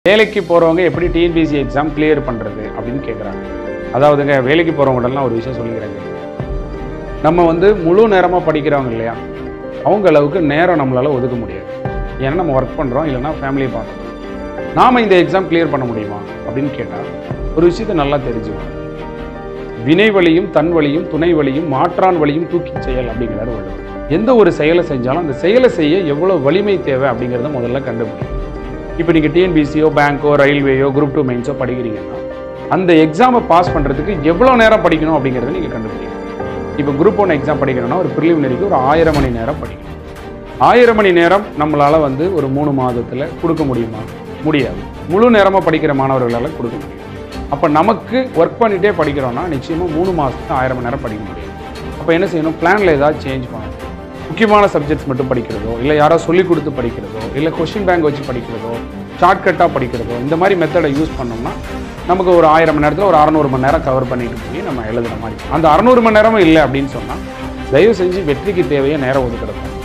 வேலைக்கு போகிறவங்க எப்படி டிஎன்பிசி எக்ஸாம் கிளியர் பண்ணுறது அப்படின்னு கேட்குறாங்க அதாவதுங்க வேலைக்கு போகிறவங்கள்டலாம் ஒரு விஷயம் சொல்லிக்கிறேங்க நம்ம வந்து முழு நேரமாக படிக்கிறவங்க இல்லையா அவங்க அளவுக்கு நேரம் நம்மளால் ஒதுக்க முடியாது ஏன்னா நம்ம ஒர்க் பண்ணுறோம் இல்லைன்னா ஃபேமிலியை பார்க்குறோம் நாம் இந்த எக்ஸாம் கிளியர் பண்ண முடியுமா அப்படின்னு கேட்டால் ஒரு விஷயத்தை நல்லா தெரிஞ்சுக்கணும் வினை வழியும் தன் வழியும் துணை வழியும் மாற்றான் வழியும் தூக்கி செயல் அப்படிங்கிறாரு வள்ளுவர் எந்த ஒரு செயலை செஞ்சாலும் அந்த செயலை செய்ய எவ்வளோ வலிமை தேவை அப்படிங்கிறத முதல்ல கண்டுபிடிக்கணும் இப்போ நீங்கள் டிஎன்பிசியோ பேங்க்கோ ரயில்வேயோ குரூப் டூ மெயின்ஸோ படிக்கிறீங்கன்னா அந்த எக்ஸாமை பாஸ் பண்ணுறதுக்கு எவ்வளோ நேரம் படிக்கணும் அப்படிங்கிறத நீங்கள் கண்டுபிடிக்கணும் இப்போ குரூப் ஒன் எக்ஸாம் படிக்கணும்னா ஒரு ப்ரிலிமினரிக்கு ஒரு ஆயிரம் மணி நேரம் படிக்கணும் ஆயிரம் மணி நேரம் நம்மளால் வந்து ஒரு மூணு மாதத்தில் கொடுக்க முடியுமா முடியாது முழு நேரமாக படிக்கிற மாணவர்களால் கொடுக்க முடியும் அப்போ நமக்கு ஒர்க் பண்ணிகிட்டே படிக்கிறோம்னா நிச்சயமாக மூணு மாதத்துக்கு ஆயிரம் மணி நேரம் படிக்க முடியும் அப்போ என்ன செய்யணும் பிளானில் ஏதாவது சேஞ்ச் பண்ணணும் முக்கியமான சப்ஜெக்ட்ஸ் மட்டும் படிக்கிறதோ இல்லை யாரோ சொல்லிக் கொடுத்து படிக்கிறதோ இல்லை கொஷின் பேங்க் வச்சு படிக்கிறதோ ஷார்ட்கட்டாக படிக்கிறதோ இந்த மாதிரி மெத்தடை யூஸ் பண்ணோம்னா நமக்கு ஒரு ஆயிரம் மணி நேரத்தில் ஒரு அறநூறு மணி நேரம் கவர் பண்ணிட்டு போய் நம்ம எழுதுற மாதிரி அந்த அறநூறு மணி நேரமும் இல்லை அப்படின்னு சொன்னால் தயவு செஞ்சு வெற்றிக்கு தேவையை நேரம் ஒதுக்கிடணும்